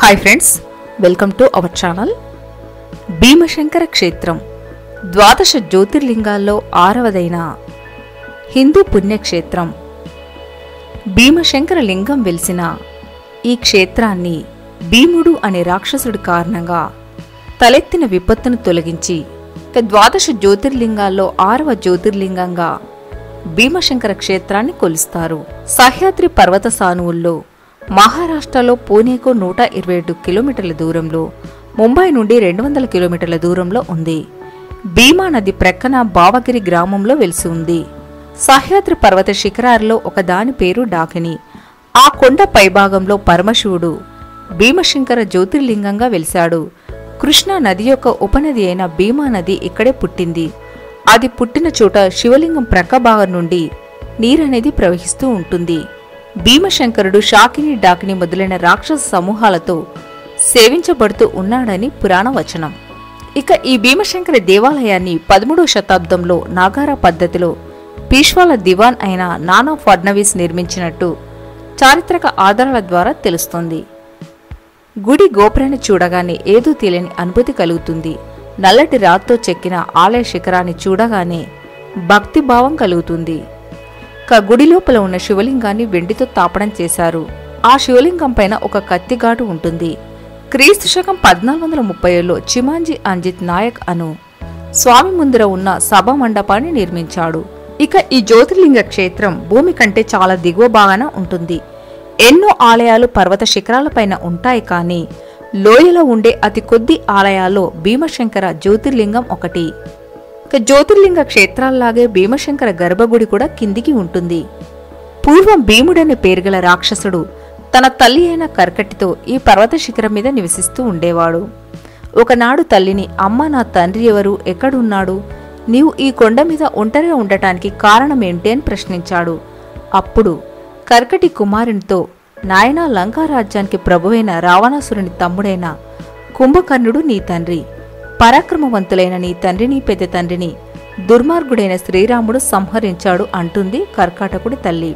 hi friends welcome to our channel Bhimashankar క్షేత్రం ద్వాదశ జ్యోతిర్లింగాల్లో ఆరవదైన హిందూ పుణ్యక్షేత్రం భీమశంకర లింగం వెలిసిన ఈ క్షేత్రాన్ని భీముడు అనే రాక్షసుడి కారణంగా తలెత్తిన విపత్తును తొలగించి ఇక ద్వాదశ జ్యోతిర్లింగాల్లో ఆరవ జ్యోతిర్లింగంగా భీమశంకర క్షేత్రాన్ని కొలుస్తారు సహ్యాద్రి పర్వత సానువుల్లో మహారాష్ట్రలో పూణేకు నూట ఇరవై ఏడు కిలోమీటర్ల దూరంలో ముంబై నుండి రెండు వందల కిలోమీటర్ల దూరంలో ఉంది భీమా నది ప్రక్కన బావగిరి గ్రామంలో వెలిసి ఉంది సహ్యాద్రి పర్వత శిఖరాల్లో ఒక దాని పేరు డాకిని ఆ కొండ పైభాగంలో పరమశివుడు భీమశంకర జ్యోతిర్లింగంగా వెలిశాడు కృష్ణా నది యొక్క ఉపనది అయిన భీమా నది ఇక్కడే పుట్టింది అది పుట్టిన చోట శివలింగం ప్రక్క భాగం నుండి నీరనేది ప్రవహిస్తూ ఉంటుంది భీమశంకరుడు షాకిని డాకిని మొదలైన రాక్షస సమూహాలతో సేవించబడుతూ ఉన్నాడని పురాణ వచనం ఇక ఈ భీమశంకర దేవాలయాన్ని పదమూడవ శతాబ్దంలో నాగారా పద్ధతిలో పీష్వాల దివాన్ అయిన నానా ఫడ్నవీస్ నిర్మించినట్టు చారిత్రక ఆధారాల ద్వారా తెలుస్తుంది గుడి గోపురాన్ని చూడగానే ఏదో తెలియని అనుభూతి కలుగుతుంది నల్లటి రాత్తో చెక్కిన ఆలయ శిఖరాన్ని చూడగానే భక్తిభావం కలుగుతుంది క గుడి లోపల ఉన్న శివలింగాన్ని వెండితో తాపడం చేశారు ఆ శివలింగం పైన ఒక కత్తిగాటు ఉంటుంది క్రీస్తు శకం పద్నాలుగు వందల ముప్పై ఏడులో చిమాంజీ అంజిత్ నాయక్ అను స్వామి ముందర ఉన్న సభా మండపాన్ని నిర్మించాడు ఇక ఈ జ్యోతిర్లింగ క్షేత్రం భూమి కంటే చాలా దిగువ భాగాన ఉంటుంది ఎన్నో ఆలయాలు పర్వత శిఖరాలపైన ఉంటాయి కానీ లోయలో ఉండే అతి కొద్ది ఆలయాల్లో భీమశంకర జ్యోతిర్లింగం ఒకటి ఇక జ్యోతిర్లింగ క్షేత్రాల్లాగే భీమశంకర గర్భగుడి కూడా కిందికి ఉంటుంది పూర్వం భీముడనే పేరుగల రాక్షసుడు తన తల్లి అయిన కర్కటితో ఈ పర్వత శిఖరం మీద నివసిస్తూ ఉండేవాడు ఒకనాడు తల్లిని అమ్మ నా తండ్రి ఎవరు ఎక్కడున్నాడు నీవు ఈ కొండ మీద ఒంటరిగా ఉండటానికి కారణం ఏంటి అని ప్రశ్నించాడు అప్పుడు కర్కటి కుమారునితో నాయనా లంకా రాజ్యానికి ప్రభువైన రావణాసురుని తమ్ముడైన కుంభకర్ణుడు నీ తండ్రి పరాక్రమవంతులైన నీ తండ్రిని పెద్ద తండ్రిని దుర్మార్గుడైన శ్రీరాముడు సంహరించాడు అంటుంది కర్కాటకుడి తల్లి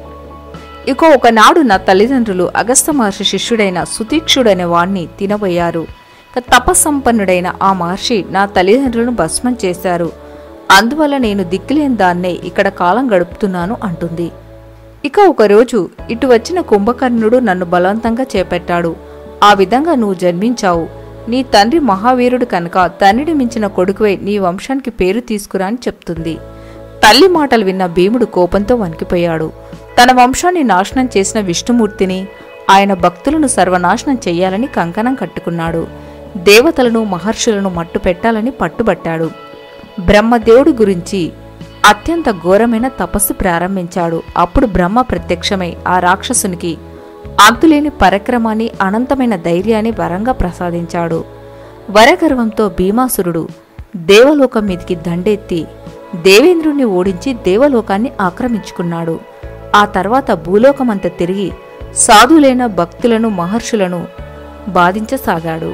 ఇక ఒకనాడు నా తల్లిదండ్రులు అగస్త మహర్షి శిష్యుడైన సుతీక్షుడనే వాణ్ణి తినబోయారు ఇక తపస్సంపన్నుడైన ఆ మహర్షి నా తల్లిదండ్రులను భస్మం చేశారు అందువల్ల నేను దిక్కులేని దాన్నే ఇక్కడ కాలం గడుపుతున్నాను అంటుంది ఇక ఒకరోజు ఇటు వచ్చిన కుంభకర్ణుడు నన్ను బలవంతంగా చేపట్టాడు ఆ విధంగా నువ్వు జన్మించావు నీ తండ్రి మహావీరుడు కనుక తండ్రిని మించిన కొడుకువై నీ వంశానికి పేరు తీసుకురా అని చెప్తుంది తల్లి మాటలు విన్న భీముడు కోపంతో వణికిపోయాడు తన వంశాన్ని నాశనం చేసిన విష్ణుమూర్తిని ఆయన భక్తులను సర్వనాశనం చెయ్యాలని కంకణం కట్టుకున్నాడు దేవతలను మహర్షులను మట్టు పెట్టాలని పట్టుబట్టాడు బ్రహ్మదేవుడి గురించి అత్యంత ఘోరమైన తపస్సు ప్రారంభించాడు అప్పుడు బ్రహ్మ ప్రత్యక్షమై ఆ రాక్షసునికి అంతులేని పరక్రమాన్ని అనంతమైన ధైర్యాన్ని వరంగా ప్రసాదించాడు వరగర్వంతో భీమాసురుడు దేవలోకం మీదికి దండెత్తి దేవేంద్రుణ్ణి ఓడించి దేవలోకాన్ని ఆక్రమించుకున్నాడు ఆ తర్వాత భూలోకమంత తిరిగి సాధులైన భక్తులను మహర్షులను బాధించసాగాడు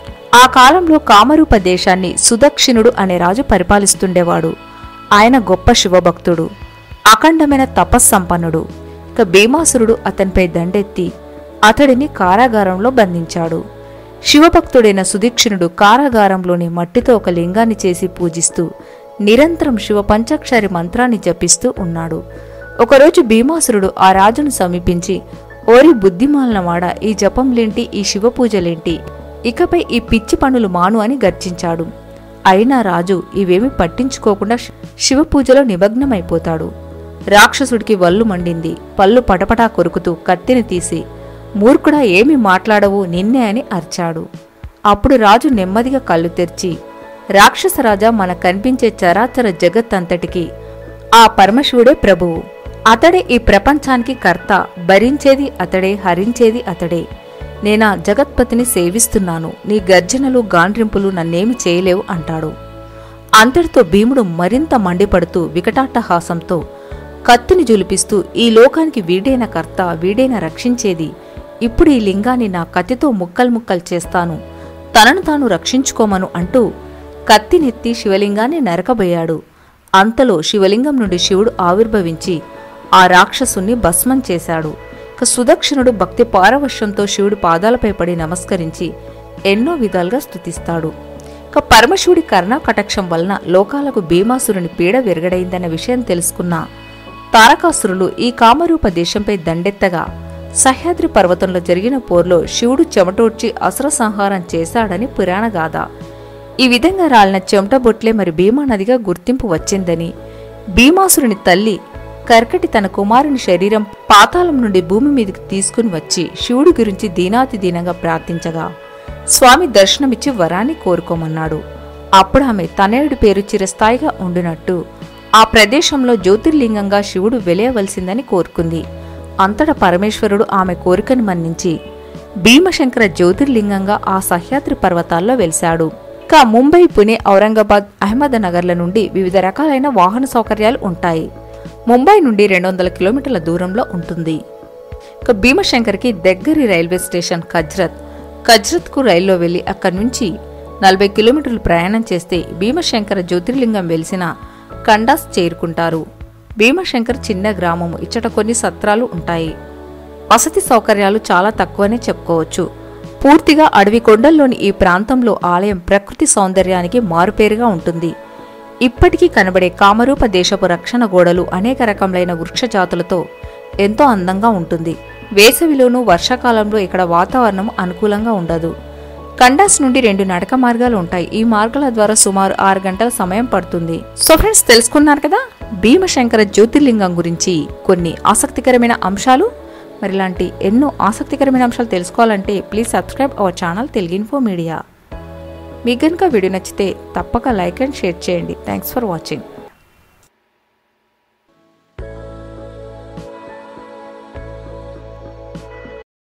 ఆ కాలంలో కామరూప దేశాన్ని సుదక్షిణుడు అనే రాజు పరిపాలిస్తుండేవాడు ఆయన గొప్ప శివభక్తుడు అఖండమైన తపస్సంపన్నుడు ఇక భీమాసురుడు అతనిపై దండెత్తి అతడిని కారాగారంలో బంధించాడు శివభక్తుడైన సుదీక్షిణుడు కారాగారంలోని మట్టితో ఒక లింగాన్ని చేసి పూజిస్తూ నిరంతరం శివ పంచాక్షరి మంత్రాన్ని జపిస్తూ ఉన్నాడు ఒకరోజు భీమాసురుడు ఆ రాజును సమీపించి ఓరి బుద్ధిమాలనవాడ ఈ జపంలేంటి ఈ శివ పూజలేంటి ఇకపై ఈ పిచ్చి పనులు మాను అని గర్జించాడు అయినా రాజు ఇవేమీ పట్టించుకోకుండా శివ పూజలో నిమగ్నమైపోతాడు రాక్షసుడికి వల్లు మండింది పళ్ళు పటపటా కొరుకుతూ కత్తిని తీసి మూర్ఖుడా ఏమి మాట్లాడవు నిన్నే అని అర్చాడు అప్పుడు రాజు నెమ్మదిగా కళ్ళు తెరిచి రాక్షసరాజా మన కనిపించే చరాచర జగత్తంతటికి ఆ పరమశివుడే ప్రభువు అతడే ఈ ప్రపంచానికి కర్త భరించేది అతడే హరించేది అతడే నేనా జగత్పతిని సేవిస్తున్నాను నీ గర్జనలు గాండ్రింపులు నన్నేమి చేయలేవు అంటాడు అంతటితో భీముడు మరింత మండిపడుతూ వికటాట్టహాసంతో కత్తిని జులిపిస్తూ ఈ లోకానికి వీడైన కర్త వీడైన రక్షించేది ఇప్పుడు ఈ లింగాన్ని నా కత్తితో ముక్కలు ముక్కలు చేస్తాను తనను తాను రక్షించుకోమను అంటూ కత్తినెత్తి శివలింగాన్ని నరకబోయాడు అంతలో శివలింగం నుండి శివుడు ఆవిర్భవించి ఆ రాక్షసుని భస్మం చేశాడు ఇక ఇక సుదక్షిణుడు భక్తి పారవశ్యంతో శివుడి పాదాలపై పడి నమస్కరించి ఎన్నో విధాలుగా స్తుతిస్తాడు ఇక పరమశివుడి కరుణా కటాక్షం వలన లోకాలకు భీమాసురుని పీడ విరగడైందన్న విషయం తెలుసుకున్న తారకాసురులు ఈ కామరూప దేశంపై దండెత్తగా సహ్యాద్రి పర్వతంలో జరిగిన పోర్లో శివుడు చెమటోడ్చి అసుర సంహారం చేశాడని పురాణగాథ ఈ విధంగా రాలిన చెమట బొట్లే మరి భీమా నదిగా గుర్తింపు వచ్చిందని భీమాసురుని తల్లి కర్కటి తన కుమారుని శరీరం పాతాళం నుండి భూమి మీదకి తీసుకుని వచ్చి శివుడి గురించి దీనాతి దీనంగా ప్రార్థించగా స్వామి దర్శనమిచ్చి వరాన్ని కోరుకోమన్నాడు అప్పుడు ఆమె తనయుడి పేరు చిరస్థాయిగా ఉండినట్టు ఆ ప్రదేశంలో జ్యోతిర్లింగంగా శివుడు వెలేయవలసిందని కోరుకుంది అంతటా పరమేశ్వరుడు ఆమె కోరికను మన్నించి భీమశంకర జ్యోతిర్లింగంగా ఆ సహ్యాద్రి పర్వతాల్లో వెలిశాడు ఇక ముంబై పుణె ఔరంగాబాద్ అహ్మదనగర్ల నుండి వివిధ రకాలైన వాహన సౌకర్యాలు ఉంటాయి ముంబై నుండి రెండు వందల కిలోమీటర్ల దూరంలో ఉంటుంది ఇక భీమశంకర్కి దగ్గరి రైల్వే స్టేషన్ కజ్రత్ కజ్రత్కు రైల్లో వెళ్లి అక్కడి నుంచి నలభై కిలోమీటర్లు ప్రయాణం చేస్తే భీమశంకర జ్యోతిర్లింగం వెలిసిన కండాస్ చేరుకుంటారు భీమశంకర్ చిన్న గ్రామము ఇచ్చట కొన్ని సత్రాలు ఉంటాయి వసతి సౌకర్యాలు చాలా తక్కువనే చెప్పుకోవచ్చు పూర్తిగా అడవి కొండల్లోని ఈ ప్రాంతంలో ఆలయం ప్రకృతి సౌందర్యానికి మారుపేరుగా ఉంటుంది ఇప్పటికీ కనబడే కామరూప దేశపు రక్షణ గోడలు అనేక రకములైన వృక్ష జాతులతో ఎంతో అందంగా ఉంటుంది వేసవిలోనూ వర్షాకాలంలో ఇక్కడ వాతావరణం అనుకూలంగా ఉండదు కండాస్ నుండి రెండు నడక మార్గాలు ఉంటాయి ఈ మార్గాల ద్వారా సుమారు ఆరు గంటల సమయం పడుతుంది సో ఫ్రెండ్స్ తెలుసుకున్నారు కదా భీమశంకర జ్యోతిర్లింగం గురించి కొన్ని ఆసక్తికరమైన అంశాలు మరి ఇలాంటి ఎన్నో ఆసక్తికరమైన అంశాలు తెలుసుకోవాలంటే please subscribe our channel Telugu info media మీకు కనుక వీడియో నచ్చితే తప్పక లైక్ అండ్ షేర్ చేయండి థ్యాంక్స్ ఫర్ వాచింగ్